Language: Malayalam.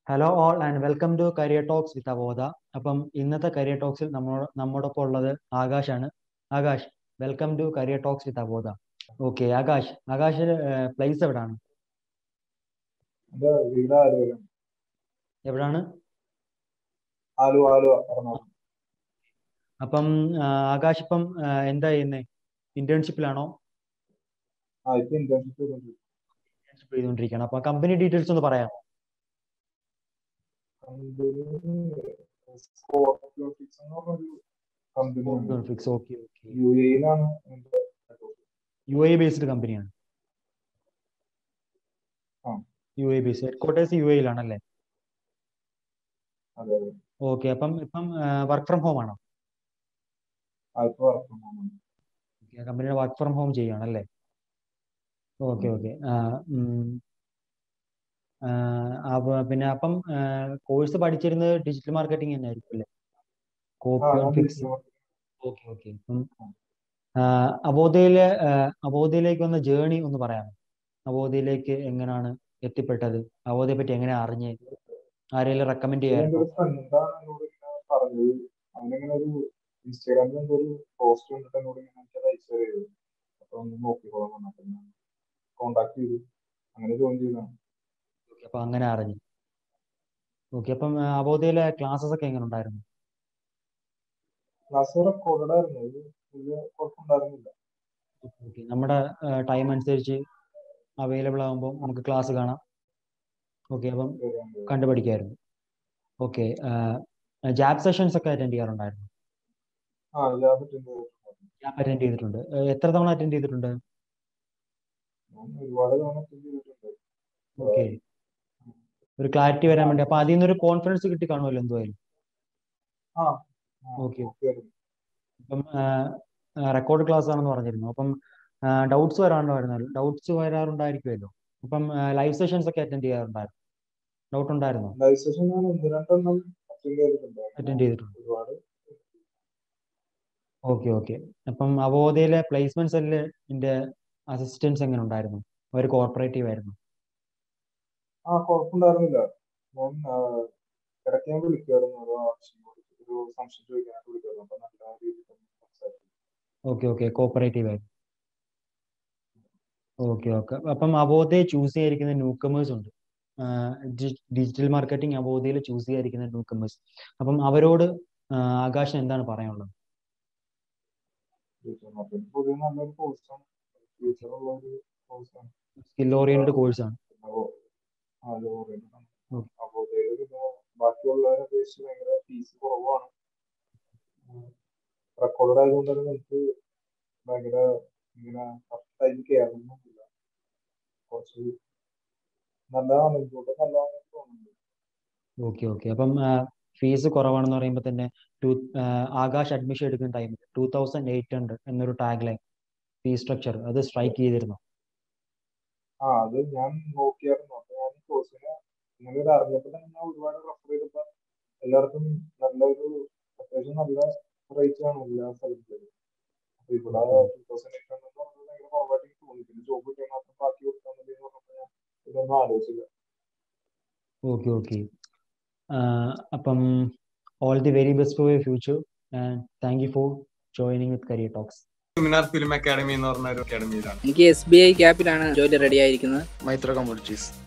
Hello all and welcome to career talks with Avodha അപ്പം ഇന്നത്തെ കരിയർ ടോക്സിൽ നമ്മോ നമ്മോടൊപ്പം ഉള്ളത് ആകാശാണ് Akash welcome to career talks with Avodha okay Akash Akash place എവിടാണ് എന്റെ വീട് ആലുവ എവിടാണ് ആലുവ ആലുവ എറണാകുളം അപ്പം ആ, ആകാശ് ഇപ്പം ആ, എന്താ ചെയ്യുന്നേ ഇന്റേൺഷിപ്പിലാണോ ആ ഇപ്പൊ ഇന്റേൺഷിപ്പ് ചെയ്തോണ്ടിരിക്കും ഇന്റേൺഷിപ്പ് ചെയ്തുകൊണ്ടിരിക്കുകയാണ് അപ്പൊ കമ്പനി ഡീറ്റെയിൽസ് ഒന്ന് പറയാമോ സ്കോർപിയോട്ടിക്സ് എന്ന് പറഞ്ഞൊരു കമ്പനി ഫിക്സ് ഓക്കെ ഓക്കെ യു എയിലാണ് എന്റെ യു എ ബേസ്ഡ് കമ്പനിയാണ് ആ. U A based headquarters U എയിലാണല്ലേ അതെ അതെ ഓക്കെ അപ്പം ഇപ്പം വർക്ക് ഫ്രം ഹോം ആണോ ആ ഇപ്പൊ വർക്ക് ഫ്രം ഹോം കമ്പനിയുടെ വർക്ക് ഫ്രം ഹോം ചെയ്യുകയാണല്ലേ ഓക്കെ ഓക്കെ പിന്നെ അപ്പം കോഴ്സ് പഠിച്ചിരുന്നത് ഡിജിറ്റൽ മാർക്കറ്റിംഗ് തന്നെ ആയിരിക്കും അല്ലേ കോപ്പി ഓൺ ഫിക്സ് ഓക്കെ ഓക്കെ അപ്പം അബോധയിലെ അബോധയിലേക്ക് വന്ന ജേണി ഒന്ന് പറയാമോ അബോധയിലേക്ക് എങ്ങനെയാണ് എത്തിപ്പെട്ടത് അബോധയെ പറ്റി എങ്ങനെ അറിഞ്ഞ് ആരെങ്കിലും റെക്കമെൻഡ് എന്റെ ചെയ്യാറുണ്ടോ ഒരു ഫ്രണ്ടാണ് എന്നോട് ഇങ്ങനെ പറഞ്ഞത് അവനിങ്ങനെ ഒരു ഇൻസ്റ്റാഗ്രാമിൽ എന്തോ ഒരു പോസ്റ്റ് കണ്ടിട്ട് എന്നോട് ഇങ്ങനെ എനിക്കത് അയച്ചു തരുന്നത് അപ്പൊ ഒന്ന് നോക്കിക്കോളാൻ പറഞ്ഞു അപ്പൊ ഞാൻ കോണ്ടാക്ട് ചെയ്തു അങ്ങനെ ജോയിൻ ചെയ്തതാണ് ഓക്കെ അപ്പൊ അങ്ങനെ അറിഞ്ഞു ഓക്കെ അപ്പം അബോധയിലെ ക്ലാസ്സസ് ഒക്കെ എങ്ങനെ ഉണ്ടായിരുന്നു ക്ലാസ് റെക്കോർഡഡ് ആയിരുന്നു അത് വലിയ കുഴപ്പമുണ്ടായിരുന്നില്ല ഓക്കെ നമ്മുടെ ടൈം അനുസരിച്ച് അവൈലബിൾ ആകുമ്പോൾ നമുക്ക് ക്ലാസ് കാണാം ഓക്കെ അപ്പം കണ്ടു പഠിക്കായിരുന്നു ഓക്കെ ജാബ് സെഷൻസ് ഒക്കെ അറ്റൻഡ് ചെയ്യാറുണ്ടായിരുന്നു ആ ഞാൻ അറ്റൻഡ് ചെയ്തിട്ടുണ്ടായിരുന്നു ജാബ് അറ്റൻഡ് ചെയ്തിട്ടുണ്ട് ഏഹ് എത്ര തവണ അറ്റൻഡ് ചെയ്തിട്ടുണ്ട് ഞാൻ ഒരുപാട് തവണ അറ്റൻഡ് ചെയ്തിട്ടുണ്ട് ഓക്കെ ഒരു ക്ലാരിറ്റി വരാൻ വേണ്ടി അപ്പൊ അതിൽ നിന്നൊരു കോൺഫിഡൻസ് കിട്ടി കാണുമല്ലോ എന്തുമായാലും ആ ഓക്കെ ഓക്കെ ആയിരുന്നു അപ്പം റെക്കോർഡ് ക്ലാസ് ആണെന്ന് പറഞ്ഞിരുന്നു അപ്പം ഡൗട്ട്സ് വരാറുണ്ടായിരുന്നല്ലോ ഡൗട്ട്സ് വരാറുണ്ടായിരിക്കുമല്ലോ അപ്പം ലൈവ് സെഷൻസ് ഒക്കെ അറ്റൻഡ് ചെയ്യാറുണ്ടായിരുന്നു ഡൗട്ട് ഉണ്ടായിരുന്നോ ലൈവ് സെഷൻ ഞാൻ ഒന്ന് രണ്ടെണ്ണം അറ്റൻഡ് ചെയ്തിട്ടുണ്ട് അറ്റൻഡ് ചെയ്തിട്ടുണ്ട് ഒരുപാട് ഓക്കെ ഓക്കെ അപ്പം അവോധയിലെ പ്ലേസ്മെന്റ് സെല്ലിന്റെ അസിസ്റ്റൻസ് എങ്ങനെ ഉണ്ടായിരുന്നു അവർ കോർപ്പറേറ്റീവ് ആയിരുന്നു ആ കുഴപ്പമുണ്ടായിരുന്നില്ല ഞാൻ ആ, ഇടയ്ക്ക് ഞാൻ വിളിക്കുമായിരുന്നു ഓരോ ആവശ്യം ഒരു സംശയം ചോദിക്കാനായിട്ട് വിളിക്കുമായിരുന്നു അപ്പൊ നല്ല രീതിയിൽ തന്നെ സംസാരിച്ചു ഓക്കെ ഓക്കെ കോപ്പറേറ്റീവ് ആയിരുന്നു ഓക്കെ ഓക്കെ അപ്പം അവോധയെ ചൂസ് ചെയ്യാതിരിക്കുന്ന ന്യൂ കമേഴ്സ് ഉണ്ട് ഡിജിറ്റൽ മാർക്കറ്റിംഗ് അവോധയിൽ ചൂസ് ചെയ്യാതിരിക്കുന്ന ന്യൂ കമേഴ്സ് അപ്പം അവരോട് ആ, ആകാശിന് എന്താണ് പറയാനുള്ളത് അപ്പൊ ഇത് പൊതുവെ നല്ലൊരു കോഴ്സാണ് ഫ്യൂച്ചറുള്ള ഒരു കോഴ്സാണ് സ്കിൽ ഓറിയന്റഡ് കോഴ്സാണ് അത് ഓറിയന്റഡ് ആണ് Okay. അപ്പൊ ഇതില് പിന്നെ ബാക്കിയുള്ളവരെ അപേക്ഷിച്ച് ഭയങ്കര ഫീസ് കുറവാണ് റെക്കോർഡ് ആയതുകൊണ്ട് തന്നെ നമുക്ക് ഭയങ്കര ഇങ്ങനെ കറക്റ്റ് ടൈം കയറുന്നില്ല കുറച്ച് നല്ലതാണ് ഇതുകൊണ്ട് നല്ലതാണ് എനിക്ക് തോന്നുന്നത് ഓക്കെ ഓക്കെ അപ്പം ഫീസ് കുറവാണെന്ന് പറയുമ്പോൾ തന്നെ ടു ആകാശ് അഡ്മിഷൻ എടുക്കുന്ന ടൈമിൽ ടൂ തൗസൻഡ് എയ്റ്റ് ഹൺഡ്രഡ് എന്നൊരു ടാഗ് ലൈൻ ഫീസ് സ്ട്രക്ചർ അത് സ്ട്രൈക്ക് ചെയ്തിരുന്നു ആ അത് ഞാൻ നോക്കിയായിരുന്നു അപ്പൊ ഞാൻ കോഴ്സിന് ഇങ്ങനെ ഒരു അറിഞ്ഞപ്പോൾ തന്നെ ഞാൻ ഒരുപാട് റെഫർ ചെയ്തപ്പോ എല്ലായിടത്തും നല്ലൊരു അത്യാവശ്യം നല്ല റേറ്റ് ആണ് എല്ലാ സ്ഥലത്തും അപ്പൊ ഇവിടെ ടൂ തൗസൻഡ് എയ്റ്റ് ഹൺഡ്രഡ് എന്ന് പറഞ്ഞത് ഭയങ്കര കുറവായിട്ട് എനിക്ക് തോന്നി പിന്നെ ജോബ് കിട്ടിയാൽ മാത്രം ബാക്കി കൊടുത്താൽ മതി എന്ന് പറഞ്ഞപ്പോൾ ഞാൻ ഇതൊന്നും ആലോചിച്ചില്ല ഓക്കെ ഓക്കെ അപ്പം all the very best for your future and thank you for joining with career talks seminar film academy എന്ന് പറഞ്ഞ ഒരു അക്കാഡമിയിലാണ് എനിക്ക് എസ് ബി ഐ ക്യാപ്പിലാണ് ജോലി റെഡി ആയിരിക്കുന്നത് മൈത്ര കമ്മോഡിറ്റീസ്